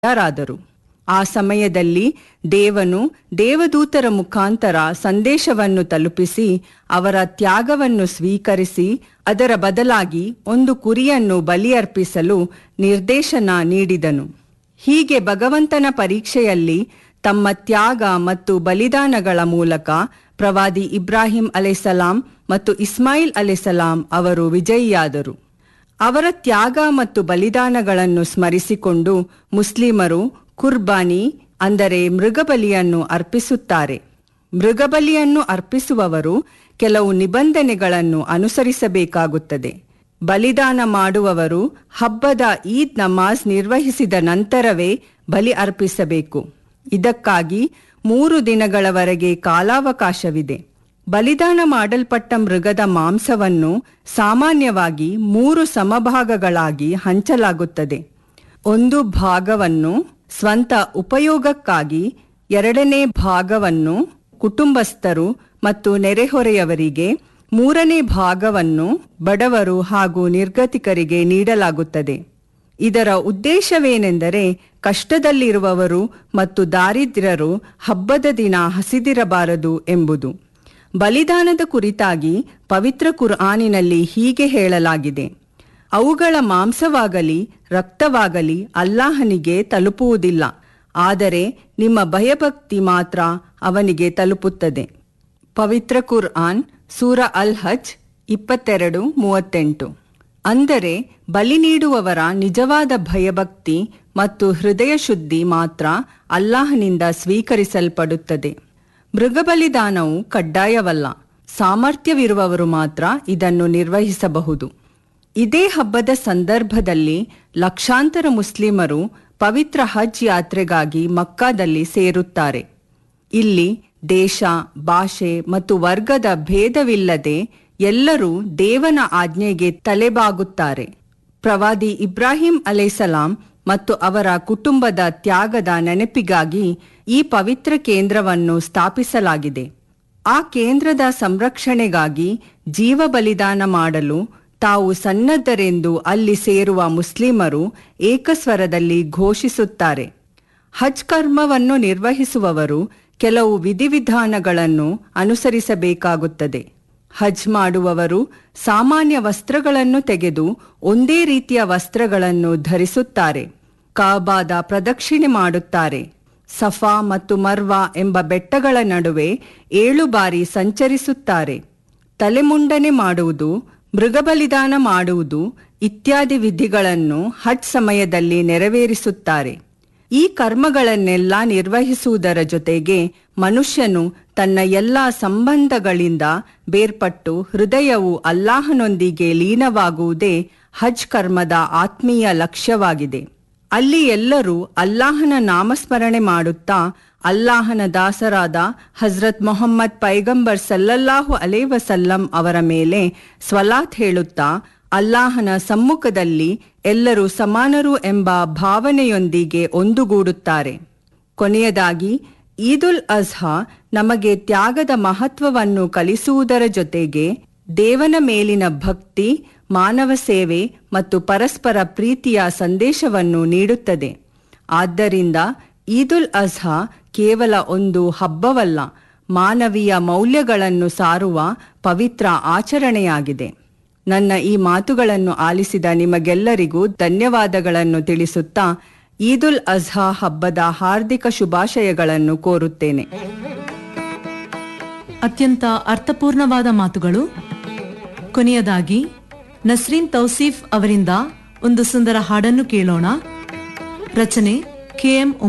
ತಯಾರಾದರು ಆ ಸಮಯದಲ್ಲಿ ದೇವನು ದೇವದೂತರ ಮುಖಾಂತರ ಸಂದೇಶವನ್ನು ತಲುಪಿಸಿ ಅವರ ತ್ಯಾಗವನ್ನು ಸ್ವೀಕರಿಸಿ ಅದರ ಬದಲಾಗಿ ಒಂದು ಕುರಿಯನ್ನು ಬಲಿಯರ್ಪಿಸಲು ನಿರ್ದೇಶನ ನೀಡಿದನು ಹೀಗೆ ಭಗವಂತನ ಪರೀಕ್ಷೆಯಲ್ಲಿ ತಮ್ಮ ತ್ಯಾಗ ಮತ್ತು ಬಲಿದಾನಗಳ ಮೂಲಕ ಪ್ರವಾದಿ ಇಬ್ರಾಹಿಂ ಅಲೆಸಲಾಂ ಮತ್ತು ಇಸ್ಮಾಯಿಲ್ ಅಲೆಸಲಾಂ ಅವರು ವಿಜಯಿಯಾದರು ಅವರ ತ್ಯಾಗ ಮತ್ತು ಬಲಿದಾನಗಳನ್ನು ಸ್ಮರಿಸಿಕೊಂಡು ಮುಸ್ಲಿಮರು ಕುರ್ಬಾನಿ ಅಂದರೆ ಮೃಗಬಲಿಯನ್ನು ಅರ್ಪಿಸುತ್ತಾರೆ ಮೃಗಬಲಿಯನ್ನು ಅರ್ಪಿಸುವವರು ಕೆಲವು ನಿಬಂಧನೆಗಳನ್ನು ಅನುಸರಿಸಬೇಕಾಗುತ್ತದೆ ಬಲಿದಾನ ಮಾಡುವವರು ಹಬ್ಬದ ಈದ್ ನಮಾಜ್ ನಿರ್ವಹಿಸಿದ ನಂತರವೇ ಬಲಿ ಅರ್ಪಿಸಬೇಕು ಇದಕ್ಕಾಗಿ ಮೂರು ದಿನಗಳವರೆಗೆ ಕಾಲಾವಕಾಶವಿದೆ ಬಲಿದಾನ ಮಾಡಲ್ಪಟ್ಟ ಮೃಗದ ಮಾಂಸವನ್ನು ಸಾಮಾನ್ಯವಾಗಿ ಮೂರು ಸಮಭಾಗಗಳಾಗಿ ಹಂಚಲಾಗುತ್ತದೆ ಒಂದು ಭಾಗವನ್ನು ಸ್ವಂತ ಉಪಯೋಗಕ್ಕಾಗಿ ಎರಡನೇ ಭಾಗವನ್ನು ಕುಟುಂಬಸ್ಥರು ಮತ್ತು ನೆರೆಹೊರೆಯವರಿಗೆ ಮೂರನೇ ಭಾಗವನ್ನು ಬಡವರು ಹಾಗೂ ನಿರ್ಗತಿಕರಿಗೆ ನೀಡಲಾಗುತ್ತದೆ ಇದರ ಉದ್ದೇಶವೇನೆಂದರೆ ಕಷ್ಟದಲ್ಲಿರುವವರು ಮತ್ತು ದಾರಿದ್ರ್ಯರು ಹಬ್ಬದ ದಿನ ಹಸಿದಿರಬಾರದು ಎಂಬುದು ಬಲಿದಾನದ ಕುರಿತಾಗಿ ಪವಿತ್ರ ಕುರ್ಆನಿನಲ್ಲಿ ಹೀಗೆ ಹೇಳಲಾಗಿದೆ ಅವುಗಳ ಮಾಂಸವಾಗಲಿ ರಕ್ತವಾಗಲಿ ಅಲ್ಲಾಹನಿಗೆ ತಲುಪುವುದಿಲ್ಲ ಆದರೆ ನಿಮ್ಮ ಭಯಭಕ್ತಿ ಮಾತ್ರ ಅವನಿಗೆ ತಲುಪುತ್ತದೆ ಪವಿತ್ರ ಕುರ್ಆನ್ ಸೂರ ಅಲ್ ಹಜ್ ಇಪ್ಪತ್ತೆರಡು ಮೂವತ್ತೆಂಟು ಅಂದರೆ ಬಲಿ ನೀಡುವವರ ನಿಜವಾದ ಭಯಭಕ್ತಿ ಮತ್ತು ಹೃದಯ ಶುದ್ಧಿ ಮಾತ್ರ ಅಲ್ಲಾಹನಿಂದ ಸ್ವೀಕರಿಸಲ್ಪಡುತ್ತದೆ ಮೃಗಬಲಿದಾನವು ಕಡ್ಡಾಯವಲ್ಲ ಸಾಮರ್ಥ್ಯವಿರುವವರು ಮಾತ್ರ ಇದನ್ನು ನಿರ್ವಹಿಸಬಹುದು ಇದೇ ಹಬ್ಬದ ಸಂದರ್ಭದಲ್ಲಿ ಲಕ್ಷಾಂತರ ಮುಸ್ಲಿಮರು ಪವಿತ್ರ ಹಜ್ ಯಾತ್ರೆಗಾಗಿ ಮಕ್ಕಾದಲ್ಲಿ ಸೇರುತ್ತಾರೆ ಇಲ್ಲಿ ದೇಶ ಭಾಷೆ ಮತ್ತು ವರ್ಗದ ಭೇದವಿಲ್ಲದೆ ಎಲ್ಲರೂ ದೇವನ ಆಜ್ಞೆಗೆ ತಲೆಬಾಗುತ್ತಾರೆ ಪ್ರವಾದಿ ಇಬ್ರಾಹಿಂ ಅಲೈಸಲಾಂ ಮತ್ತು ಅವರ ಕುಟುಂಬದ ತ್ಯಾಗದ ನೆನಪಿಗಾಗಿ ಈ ಪವಿತ್ರ ಕೇಂದ್ರವನ್ನು ಸ್ಥಾಪಿಸಲಾಗಿದೆ ಆ ಕೇಂದ್ರದ ಸಂರಕ್ಷಣೆಗಾಗಿ ಜೀವ ಬಲಿದಾನ ಮಾಡಲು ತಾವು ಸನ್ನದ್ಧರೆಂದು ಅಲ್ಲಿ ಸೇರುವ ಮುಸ್ಲಿಮರು ಏಕಸ್ವರದಲ್ಲಿ ಘೋಷಿಸುತ್ತಾರೆ ಹಜ್ ಕರ್ಮವನ್ನು ನಿರ್ವಹಿಸುವವರು ಕೆಲವು ವಿಧಿವಿಧಾನಗಳನ್ನು ಅನುಸರಿಸಬೇಕಾಗುತ್ತದೆ ಹಜ್ ಮಾಡುವವರು ಸಾಮಾನ್ಯ ವಸ್ತ್ರಗಳನ್ನು ತೆಗೆದು ಒಂದೇ ರೀತಿಯ ವಸ್ತ್ರಗಳನ್ನು ಧರಿಸುತ್ತಾರೆ ಕಾಬಾದ ಪ್ರದಕ್ಷಿಣೆ ಮಾಡುತ್ತಾರೆ ಸಫಾ ಮತ್ತು ಮರ್ವಾ ಎಂಬ ಬೆಟ್ಟಗಳ ನಡುವೆ ಏಳು ಬಾರಿ ಸಂಚರಿಸುತ್ತಾರೆ ತಲೆಮುಂಡನೆ ಮಾಡುವುದು ಮೃಗಬಲಿದಾನ ಮಾಡುವುದು ಇತ್ಯಾದಿ ವಿಧಿಗಳನ್ನು ಹಜ್ ಸಮಯದಲ್ಲಿ ನೆರವೇರಿಸುತ್ತಾರೆ ಈ ಕರ್ಮಗಳನ್ನೆಲ್ಲ ನಿರ್ವಹಿಸುವುದರ ಜೊತೆಗೆ ಮನುಷ್ಯನು ತನ್ನ ಎಲ್ಲ ಸಂಬಂಧಗಳಿಂದ ಬೇರ್ಪಟ್ಟು ಹೃದಯವು ಅಲ್ಲಾಹನೊಂದಿಗೆ ಲೀನವಾಗುವುದೇ ಹಜ್ ಕರ್ಮದ ಆತ್ಮೀಯ ಲಕ್ಷ್ಯವಾಗಿದೆ ಅಲ್ಲಿ ಎಲ್ಲರೂ ಅಲ್ಲಾಹನ ನಾಮಸ್ಮರಣೆ ಮಾಡುತ್ತಾ ಅಲ್ಲಾಹನ ದಾಸರಾದ ಹಜ್ರತ್ ಮೊಹಮ್ಮದ್ ಪೈಗಂಬರ್ ಸಲ್ಲಲ್ಲಾಹು ಅಲೇ ವಸಲ್ಲಂ ಅವರ ಮೇಲೆ ಸ್ವಲಾತ್ ಹೇಳುತ್ತಾ ಅಲ್ಲಾಹನ ಸಮ್ಮುಖದಲ್ಲಿ ಎಲ್ಲರೂ ಸಮಾನರು ಎಂಬ ಭಾವನೆಯೊಂದಿಗೆ ಒಂದುಗೂಡುತ್ತಾರೆ ಕೊನೆಯದಾಗಿ ಈದುಲ್ ಅಜ್ಹಾ ನಮಗೆ ತ್ಯಾಗದ ಮಹತ್ವವನ್ನು ಕಲಿಸುವುದರ ಜೊತೆಗೆ ದೇವನ ಮೇಲಿನ ಭಕ್ತಿ ಮಾನವ ಸೇವೆ ಮತ್ತು ಪರಸ್ಪರ ಪ್ರೀತಿಯ ಸಂದೇಶವನ್ನು ನೀಡುತ್ತದೆ ಆದ್ದರಿಂದ ಈದುಲ್ ಅಜ್ಹಾ ಕೇವಲ ಒಂದು ಹಬ್ಬವಲ್ಲ ಮಾನವೀಯ ಮೌಲ್ಯಗಳನ್ನು ಸಾರುವ ಪವಿತ್ರ ಆಚರಣೆಯಾಗಿದೆ ನನ್ನ ಈ ಮಾತುಗಳನ್ನು ಆಲಿಸಿದ ನಿಮಗೆಲ್ಲರಿಗೂ ಧನ್ಯವಾದಗಳನ್ನು ತಿಳಿಸುತ್ತಾ ಈದುಲ್ ಅಜ್ಹಾ ಹಬ್ಬದ ಹಾರ್ದಿಕ ಶುಭಾಶಯಗಳನ್ನು ಕೋರುತ್ತೇನೆ ಅತ್ಯಂತ ಅರ್ಥಪೂರ್ಣವಾದ ಮಾತುಗಳು ಕೊನೆಯದಾಗಿ ನಸ್ರೀನ್ ತೌಸೀಫ್ ಅವರಿಂದ ಒಂದು ಸುಂದರ ಹಾಡನ್ನು ಕೇಳೋಣ ರಚನೆ ಕೆಎಂ